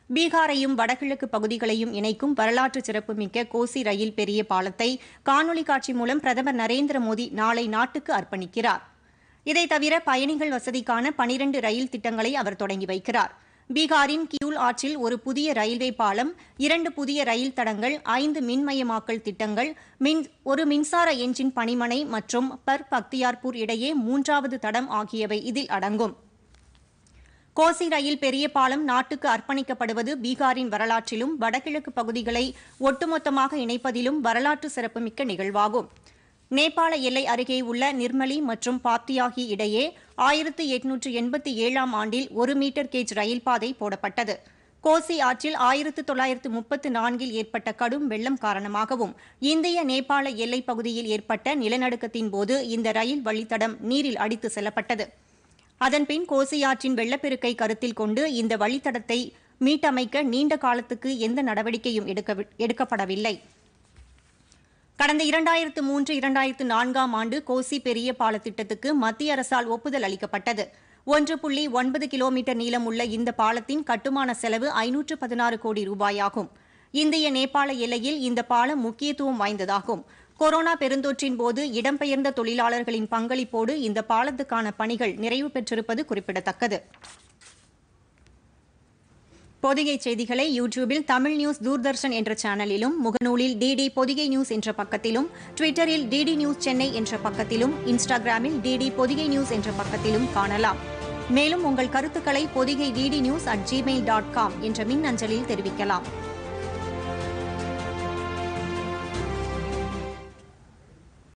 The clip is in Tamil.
பீகாரையும் வடகிழக்கு பகுதிகளையும் இணைக்கும் வரலாற்று சிறப்புமிக்க கோசி ரயில் பெரிய பாலத்தை காணொலி காட்சி மூலம் பிரதமர் நரேந்திர மோடி நாளை நாட்டுக்கு அர்ப்பணிக்கிறார் இதை தவிர பயணிகள் வசதிக்கான பனிரண்டு ரயில் திட்டங்களை அவர் தொடங்கி வைக்கிறார் பீகாரின் கியூல் ஆற்றில் ஒரு புதிய ரயில்வே பாலம் இரண்டு புதிய ரயில் தடங்கள் ஐந்து மின்மயமாக்கல் திட்டங்கள் மின் ஒரு மின்சார எஞ்சின் பணிமனை மற்றும் பர் பக்தியார்பூர் இடையே மூன்றாவது தடம் ஆகியவை இதில் அடங்கும் கோசி ரயில் பெரிய பாலம் நாட்டுக்கு அர்ப்பணிக்கப்படுவது பீகாரின் வரலாற்றிலும் வடகிழக்கு பகுதிகளை ஒட்டுமொத்தமாக இணைப்பதிலும் வரலாற்று சிறப்புமிக்க நிகழ்வாகும் நேபாள எல்லை அருகே உள்ள நிர்மலி மற்றும் பாத்தியாகி இடையே ஆயிரத்து எட்நூற்று எண்பத்தி ஏழாம் ஆண்டில் ஒரு மீட்டர் கேஜ் ரயில் பாதை போடப்பட்டது கோசி ஆற்றில் ஆயிரத்து தொள்ளாயிரத்து முப்பத்து நான்கில் ஏற்பட்ட கடும் வெள்ளம் காரணமாகவும் இந்திய நேபாள எல்லைப் பகுதியில் ஏற்பட்ட நிலநடுக்கத்தின் போது இந்த ரயில் வழித்தடம் நீரில் அடித்து செல்லப்பட்டது அதன்பின் கோசி ஆற்றின் வெள்ளப்பெருக்கை கருத்தில் கொண்டு இந்த வழித்தடத்தை மீட்டமைக்க நீண்ட காலத்துக்கு எந்த நடவடிக்கையும் எடுக்க எடுக்கப்படவில்லை கடந்த இரண்டாயிரத்து மூன்று இரண்டாயிரத்து நான்காம் ஆண்டு கோசி பெரிய பால திட்டத்துக்கு மத்திய அரசால் ஒப்புதல் அளிக்கப்பட்டது ஒன்று புள்ளி ஒன்பது கிலோமீட்டர் நீளமுள்ள இந்த பாலத்தின் கட்டுமான செலவு ஐநூற்று பதினாறு கோடி ரூபாயாகும் இந்திய நேபாள எல்லையில் இந்த பாலம் முக்கியத்துவம் வாய்ந்ததாகும் கொரோனா பெருந்தொற்றின் போது இடம்பெயர்ந்த தொழிலாளர்களின் பங்களிப்போடு இந்த பாலத்துக்கான பணிகள் நிறைவு பெற்றிருப்பது குறிப்பிடத்தக்கது பொதிகை செய்திகளை யூடியூபில் தமிழ் நியூஸ் தூர்தர்ஷன் என்ற சேனலிலும் முகநூலில் டிடி பொதிகை நியூஸ் என்ற பக்கத்திலும் ட்விட்டரில் டிடி நியூஸ் சென்னை என்ற பக்கத்திலும் இன்ஸ்டாகிராமில் டிடி பொதிகை நியூஸ் என்ற பக்கத்திலும் காணலாம் மேலும் உங்கள் கருத்துக்களை Podhigai DD news at Gmail dot com என்ற மின் அஞ்சலில் தெரிவிக்கலாம்